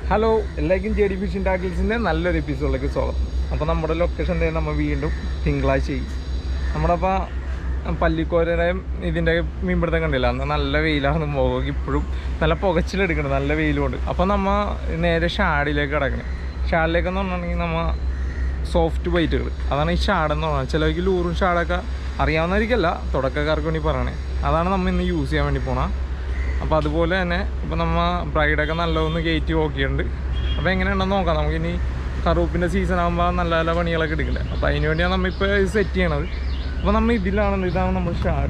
Hello എല്ലാവർക്കും J D phishing ടാക്കിൾസിൻ്റെ നല്ലൊരു എപ്പിസോഡിലേക്ക് സ്വാഗതം അപ്പോൾ നമ്മുടെ ലൊക്കേഷൻ തന്നെ നമ്മൾ വീണ്ടും തിങ്കളാഴ്ച ചെയ്യും നമ്മുടെ അപ്പോൾ പള്ളിക്കോരയും ഇതിൻ്റെ മീൻപിടുത്തം കണ്ടില്ല അന്ന് നല്ല വെയിലാണ് മുഖം ഇപ്പോഴും നല്ല പുകച്ചിലെടുക്കണം നല്ല വെയിലുമുണ്ട് അപ്പോൾ നമ്മൾ നേരെ ഷാഡിലേക്ക് കിടക്കണം ഷാഡിലേക്ക് എന്ന് പറഞ്ഞിട്ടുണ്ടെങ്കിൽ നമ്മൾ സോഫ്റ്റ് ബൈറ്റുകൾ അതാണ് ഈ ഷാഡെന്ന് പറഞ്ഞത് ചിലർക്ക് ലൂറും ഷാഡൊക്കെ അറിയാവുന്നവർക്കല്ല തുടക്കക്കാർക്ക് വേണ്ടി പറയണേ അതാണ് നമ്മൾ ഇന്ന് യൂസ് ചെയ്യാൻ വേണ്ടി പോണ അപ്പോൾ അതുപോലെ തന്നെ ഇപ്പോൾ നമ്മൾ ബ്രൈഡൊക്കെ നല്ലതൊന്ന് കയറ്റി നോക്കിയിട്ടുണ്ട് അപ്പോൾ എങ്ങനെയുണ്ടെന്ന് നോക്കാം നമുക്കിനി കറൂപ്പിൻ്റെ സീസൺ ആകുമ്പോൾ നല്ല നല്ല പണികളൊക്കെ എടുക്കില്ല അപ്പോൾ അതിന് വേണ്ടിയാണ് നമ്മളിപ്പോൾ സെറ്റ് ചെയ്യണത് അപ്പോൾ നമ്മൾ ഇതിലാണ് ഇതാണ് നമ്മൾ ഷാഡ്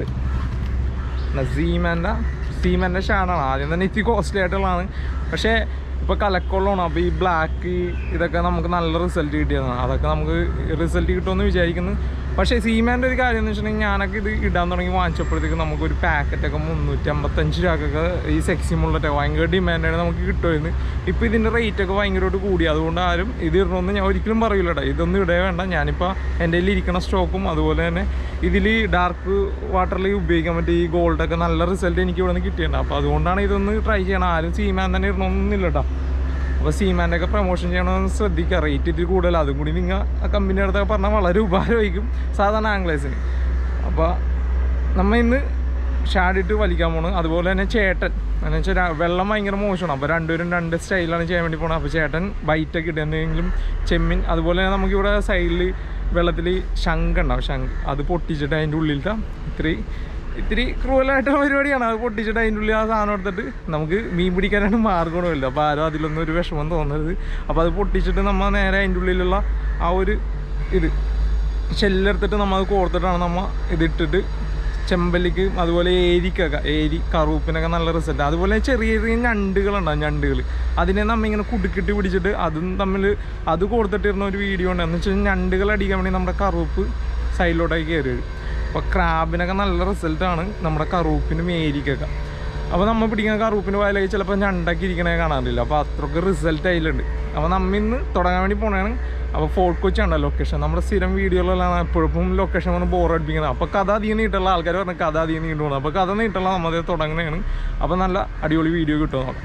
സീമാൻ്റെ സീമാൻ്റെ ഷാഡാണ് ആദ്യം തന്നെ ഇത്തിരി കോസ്റ്റ്ലി ആയിട്ടുള്ളതാണ് പക്ഷേ ഇപ്പോൾ കലക്കൊള്ളമാണ് അപ്പോൾ ഈ ബ്ലാക്ക് ഇതൊക്കെ നമുക്ക് നല്ല റിസൾട്ട് കിട്ടിയതാണ് അതൊക്കെ നമുക്ക് റിസൾട്ട് കിട്ടുമെന്ന് വിചാരിക്കുന്നു പക്ഷേ സീമാൻ്റെ ഒരു കാര്യം എന്ന് വെച്ചിട്ടുണ്ടെങ്കിൽ ഞാനൊക്കെ ഇത് ഇടാൻ തുടങ്ങി വാങ്ങിച്ചപ്പോഴത്തേക്ക് നമുക്കൊരു പാക്കറ്റൊക്കെ മുന്നൂറ്റി അമ്പത്തഞ്ച് രൂപക്കൊക്കെ ഈ സെക്സി മുള്ളറ്റൊക്കെ ഭയങ്കര ഡിമാൻഡാണ് നമുക്ക് കിട്ടുമായിരുന്നു ഇപ്പോൾ ഇതിൻ്റെ റേറ്റൊക്കെ ഭയങ്കരമായിട്ട് കൂടി അതുകൊണ്ട് ആരും ഇത് ഇടണമെന്ന് ഞാൻ ഒരിക്കലും പറയില്ല കേട്ടോ ഇതൊന്നും ഇടേ വേണ്ട ഞാനിപ്പോൾ എൻ്റെ കയ്യിൽ ഇരിക്കുന്ന സ്റ്റോക്കും അതുപോലെ തന്നെ ഇതിൽ ഡാർക്ക് വാട്ടറിൽ ഉപയോഗിക്കാൻ പറ്റിയ ഈ ഗോൾഡൊക്കെ നല്ല റിസൾട്ട് എനിക്ക് ഇവിടെ നിന്ന് കിട്ടിയിട്ടുണ്ട് അപ്പോൾ അതുകൊണ്ടാണ് ഇതൊന്ന് ട്രൈ ചെയ്യണം ആരും സീമാൻ തന്നെ ഇടണമെന്നില്ല കേട്ടോ അപ്പോൾ സീമാൻ്റെ ഒക്കെ പ്രൊമോഷൻ ചെയ്യണമെന്ന് ശ്രദ്ധിക്കുക റേറ്റ് ഇത്തിരി കൂടുതൽ അതും കൂടി നിങ്ങൾ ആ കമ്പനി അടുത്തൊക്കെ പറഞ്ഞാൽ വളരെ ഉപകാരമായിരിക്കും സാധാരണ ആംഗ്ലേഴ്സിന് അപ്പോൾ നമ്മൾ ഇന്ന് ഷാഡിട്ട് വലിക്കാൻ പോണ് അതുപോലെ തന്നെ ചേട്ടൻ എന്ന് വെച്ചാൽ വെള്ളം ഭയങ്കര മോശമാണ് അപ്പോൾ രണ്ടുപേരും രണ്ട് സ്റ്റൈലാണ് ചെയ്യാൻ വേണ്ടി പോണത് അപ്പോൾ ചേട്ടൻ ബൈറ്റൊക്കെ ഇട്ട് എന്തെങ്കിലും ചെമ്മീൻ അതുപോലെ തന്നെ നമുക്കിവിടെ സൈഡിൽ വെള്ളത്തിൽ ശംഖ് ഉണ്ടാവും ശംഖ് അത് പൊട്ടിച്ചിട്ട് അതിൻ്റെ ഉള്ളിലത്തെ ഇത്തിരി ഇത്തിരി ക്രൂവലായിട്ടുള്ള പരിപാടിയാണ് അത് പൊട്ടിച്ചിട്ട് അതിൻ്റെ ഉള്ളിൽ ആ സാധനം എടുത്തിട്ട് നമുക്ക് മീൻ പിടിക്കാനായിട്ട് മാർഗമൊന്നുമില്ല അപ്പോൾ ആരും അതിലൊന്നും ഒരു വിഷമം തോന്നരുത് അപ്പോൾ അത് പൊട്ടിച്ചിട്ട് നമ്മൾ നേരെ അതിൻ്റെ ഉള്ളിലുള്ള ആ ഒരു ഇത് ഷെല്ലെടുത്തിട്ട് നമ്മൾ അത് കോർത്തിട്ടാണ് നമ്മൾ ഇതിട്ടിട്ട് ചെമ്പല്ലിക്ക് അതുപോലെ ഏരിക്കൊക്കെ ഏരി കറുപ്പിനൊക്കെ നല്ല റിസൾട്ട് അതുപോലെ ചെറിയ ചെറിയ ഞണ്ടുകളുണ്ടാവും ഞണ്ടുകൾ അതിനെ നമ്മ ഇങ്ങനെ കുടുക്കിട്ട് പിടിച്ചിട്ട് അതും തമ്മിൽ അത് കൊടുത്തിട്ടിരുന്ന ഒരു വീഡിയോ ഉണ്ട് എന്ന് വെച്ചാൽ ഞണ്ടുകൾ അടിക്കാൻ വേണ്ടി നമ്മുടെ കറുപ്പ് സൈഡിലോട്ടേക്ക് കയറി വരും അപ്പോൾ ക്രാബിനൊക്കെ നല്ല റിസൾട്ടാണ് നമ്മുടെ കറുപ്പിനും ഏരിക്കൊക്കെ അപ്പോൾ നമ്മൾ പിടിക്കുന്ന കറുപ്പിന് വായിലേക്ക് ചിലപ്പോൾ ഞണ്ടാക്കി ഇരിക്കണേ കാണാറില്ല അപ്പോൾ അത്രയ്ക്ക് റിസൾട്ട് അതിലുണ്ട് അപ്പോൾ നമ്മ ഇന്ന് തുടങ്ങാൻ വേണ്ടി പോണതാണ് അപ്പോൾ ഫോർട്ട് കൊച്ചി ഉണ്ടല്ലോ ലൊക്കേഷൻ നമ്മുടെ സ്ഥിരം വീഡിയോകളിലാണ് എപ്പോഴും ലൊക്കേഷൻ വന്ന് ബോർ അടിപ്പിക്കുന്നത് അപ്പോൾ കഥ അധികം നീട്ടുള്ള ആൾക്കാർ പറഞ്ഞ കഥ അധികം നീണ്ടു പോകുന്നത് അപ്പോൾ കഥ നീട്ടുള്ള നമ്മൾ തുടങ്ങുന്നതാണ് അപ്പോൾ നല്ല അടിപൊളി വീഡിയോ കിട്ടും നോക്കാം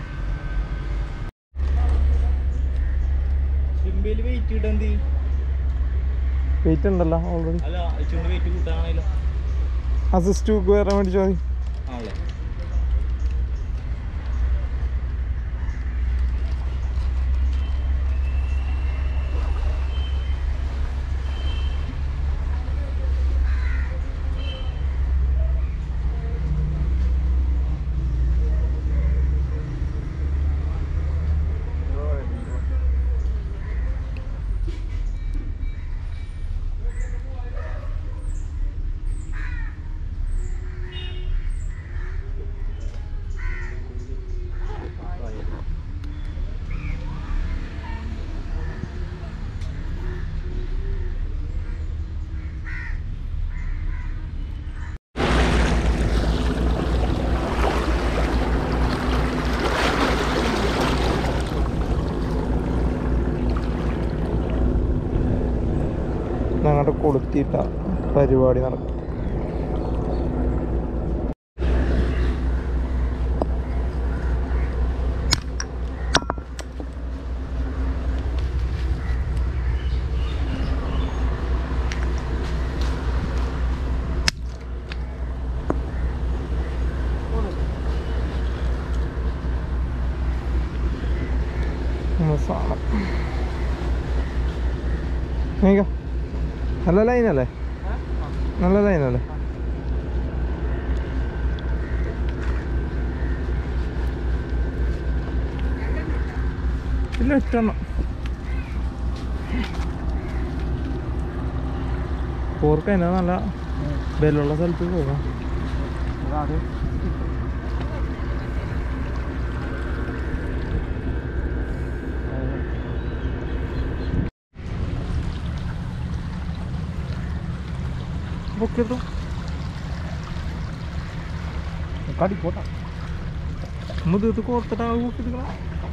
ചെമ്പേല് വെയിറ്റ് ഇടാൻ എന്ത് ചെയ്യും? വെയിറ്റ് ഉണ്ടല്ലോ ഓൾറെഡി അല്ല ഇച്ചിരി വെയിറ്റ് കൂട്ടാനാണല്ലോ അസിസ്റ്റ് വരാൻ വേണ്ടി ചോദി ആണല്ലേ ഞങ്ങളുടെ കൊളുത്തിയിട്ട പരിപാടി നടക്കും സാധനം നീക്ക നല്ല ലൈനല്ലേ നല്ല ലൈനല്ലേ ഇല്ല ഇട്ടെണ്ണം പോർക്ക് അതിനാ നല്ല ബലുള്ള സ്ഥലത്ത് പോകാം പൊക്കിട്ടു കടി പോട്ടാ മുതിർത്ത് കോർത്തിട്ട് കൂട്ടിട്ട്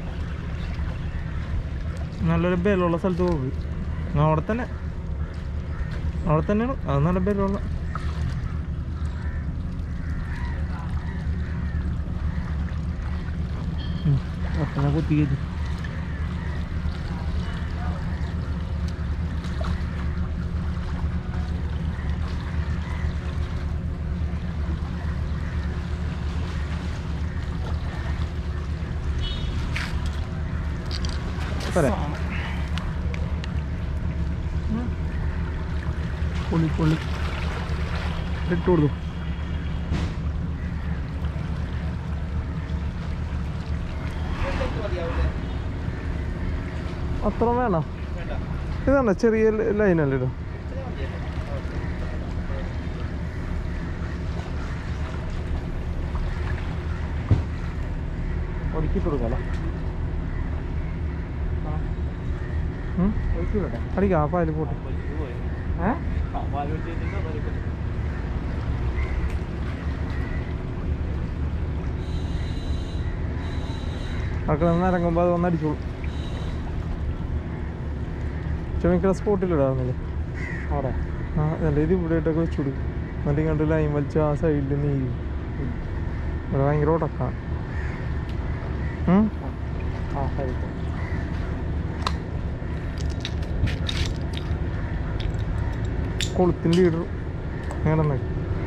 നല്ലൊരു ബലമുള്ള സ്ഥലത്ത് പോകും അവിടെ തന്നെ അവിടെ തന്നെയാണ് അത് നല്ല ബലമുള്ള ഒട്ടനെ കുത്തി കയറ്റി പോരെ പൊളി പൊളി ഇട്ട് കൊടുത്തു അത്ര വേണം ഇതാണ് ചെറിയ ലൈനല്ലേ ഇത് ഒതുക്കിട്ട് കൊടുക്കാലോ ഉം? ഒതുക്കി വിടട്ടെ അടിക്കാം ആ പാല് പോട്ടെ ഏ അതൊക്കെ നിന്ന് ഇറങ്ങുമ്പോൾ അത് വന്ന് അടിച്ചോളൂ ചെമിക്കണ സ്പോട്ടിലിടാറുന്നില്ലേ അവിടെ ആ അല്ല ഇത് ഇവിടെ ഇട്ടൊക്കെ വെച്ചുവിടും എന്നിട്ട് ഇങ്ങോട്ട് ലൈൻ വലിച്ച് ആ സൈഡിൽ നീരും ഇവിടെ ഭയങ്കര ഉടക്കാണ് ഉം? ആ ശരി കൊളുത്തിൻ്റെ ലീഡർ അങ്ങനെ തന്നെ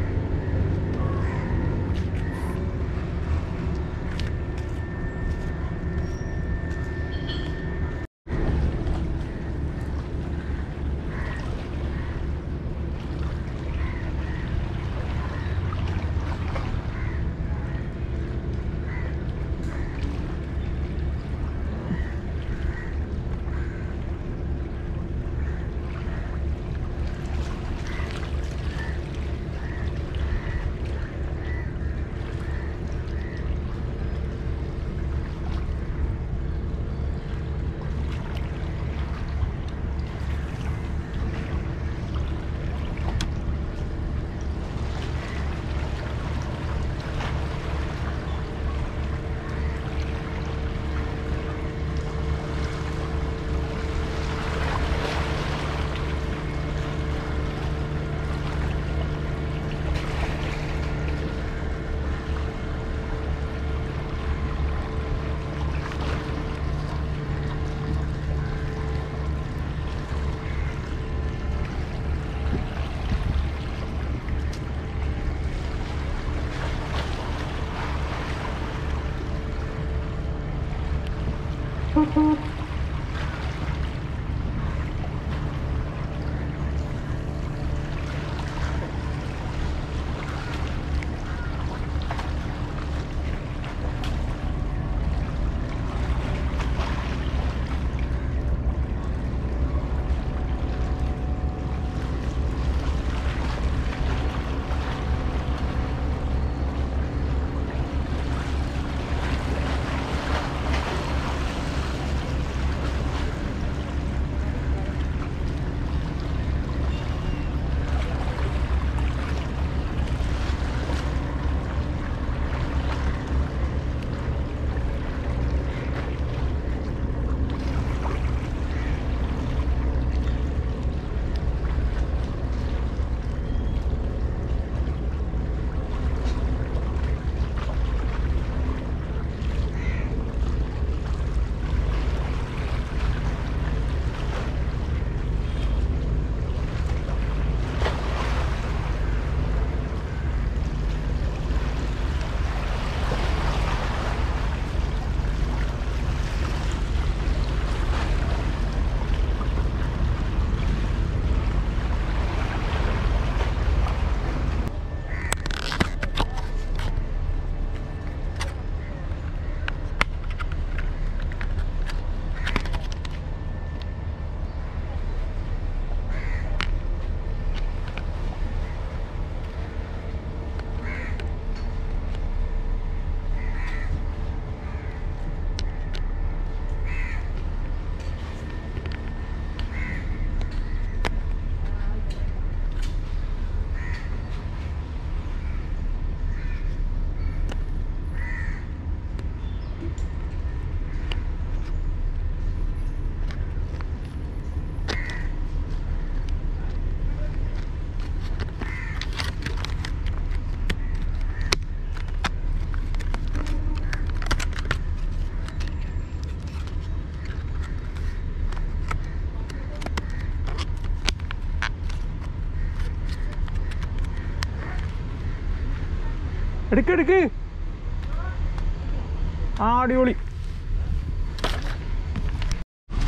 എടുക്ക് എടുക്ക് ആ അടിപൊളി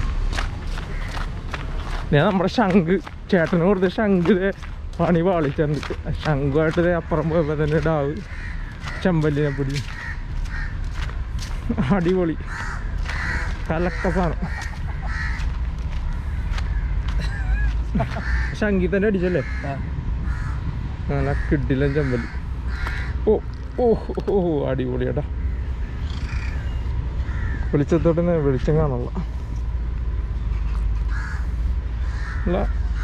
ഞാൻ നമ്മുടെ ശംഖ് ചേട്ടന് കൊടുത്ത ശംഖ് ദേ പണി പാളിച്ചിട്ടുണ്ട് ശംഖുമായിട്ട് ദേ അപ്പുറം പോയപ്പോൾ തന്നെ ഡാവ് ചെമ്പല്ലിനെ പിടി അടിപൊളി കലക്ക സാധനം ശംഖി തന്നെ അടിച്ചല്ലേ നല്ല കിഡിലും ചെമ്പല്ലി ഓ ഓ ഓ അടിപൊളി ഏട്ടാ വെളിച്ചത്തോട്ട് വെളിച്ചം കാണുള്ള അല്ല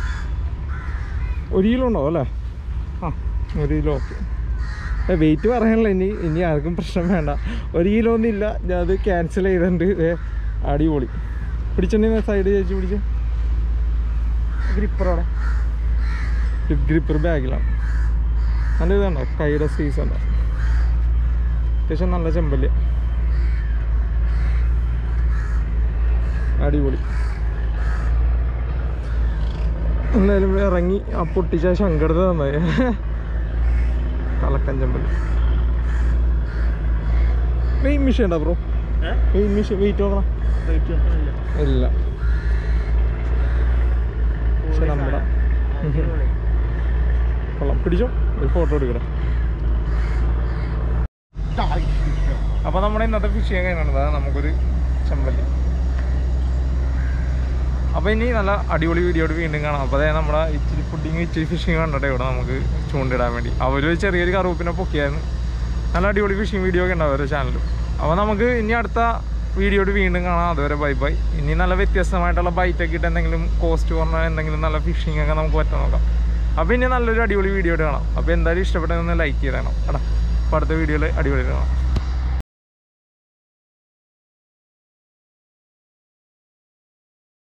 ഒരു കിലോ ഉണ്ടോ അല്ലേ ആ ഒരു കിലോ ഓക്കെ വെയിറ്റ് പറയാനില്ല ഇനി ഇനി ആർക്കും പ്രശ്നം വേണ്ട ഒരു കിലോ ഒന്നും ഇല്ല ഞാൻ അത് ക്യാൻസൽ ചെയ്തിട്ടുണ്ട് ദേ അടിപൊളി പിടിച്ചിട്ടുണ്ടെങ്കിൽ സൈഡ് ചേച്ചി പിടിച്ച് ഗ്രിപ്പറോടെ ഹിപ്പ് ഗ്രിപ്പർ ബാഗിലാണ് നല്ല ഇതുണ്ടോ കൈയുടെ സൈസ് ഉണ്ടോ അത്യാവശ്യം നല്ല ചെമ്പല്ല് അടിപൊളി എന്തായാലും ഇറങ്ങി ആ പൊട്ടിച്ച ശങ്കടുത്ത് തന്നത് കലക്കൻ ചെമ്പല് വെയിറ്റ് മിഷൻ ഉണ്ടോ ബ്രോ വെയിറ്റ് മിഷൻ വെയിറ്റ് നോക്കണം ഇല്ല പക്ഷെ നമ്മുടെ കൊള്ളാം പിടിച്ചോ ഒരു ഫോട്ടോ എടുക്കട്ടെ അപ്പൊ നമ്മുടെ ഇന്നത്തെ ഫിഷിങ് കഴിഞ്ഞത് നമുക്കൊരു ചെമ്പല്ലി അപ്പൊ ഇനി നല്ല അടിപൊളി വീഡിയോ വീണ്ടും കാണാം അപ്പൊ അതായത് നമ്മുടെ ഇച്ചിരി ഫുഡിങ് ഇച്ചിരി ഫിഷിങ് കണ്ടിട്ട് ഇവിടെ നമുക്ക് ചൂണ്ടിടാൻ വേണ്ടി അവര് ചെറിയൊരു കറുപ്പിനെ പൊക്കിയായിരുന്നു നല്ല അടിപൊളി ഫിഷിങ് വീഡിയോ ഒക്കെ ഉണ്ടാവും അവരുടെ ചാനലും അപ്പോൾ നമുക്ക് ഇനി അടുത്ത വീഡിയോയിൽ വീണ്ടും കാണാം അതുവരെ ബൈ ബൈ ഇനി നല്ല വ്യത്യസ്തമായിട്ടുള്ള ബൈറ്റൊക്കെ ഇട്ട് എന്തെങ്കിലും കോസ്റ്റ് കുറഞ്ഞ എന്തെങ്കിലും നല്ല ഫിഷിംഗ് ഒക്കെ നമുക്ക് പറ്റാൻ നോക്കാം അപ്പോൾ ഇനി നല്ലൊരു അടിപൊളി വീഡിയോ കാണാം അപ്പോൾ എന്തായാലും ഇഷ്ടപ്പെട്ടതൊന്ന് ലൈക്ക് ചെയ്തേണം എടാ അപ്പോൾ അടുത്ത വീഡിയോയിൽ അടിപൊളി കാണാം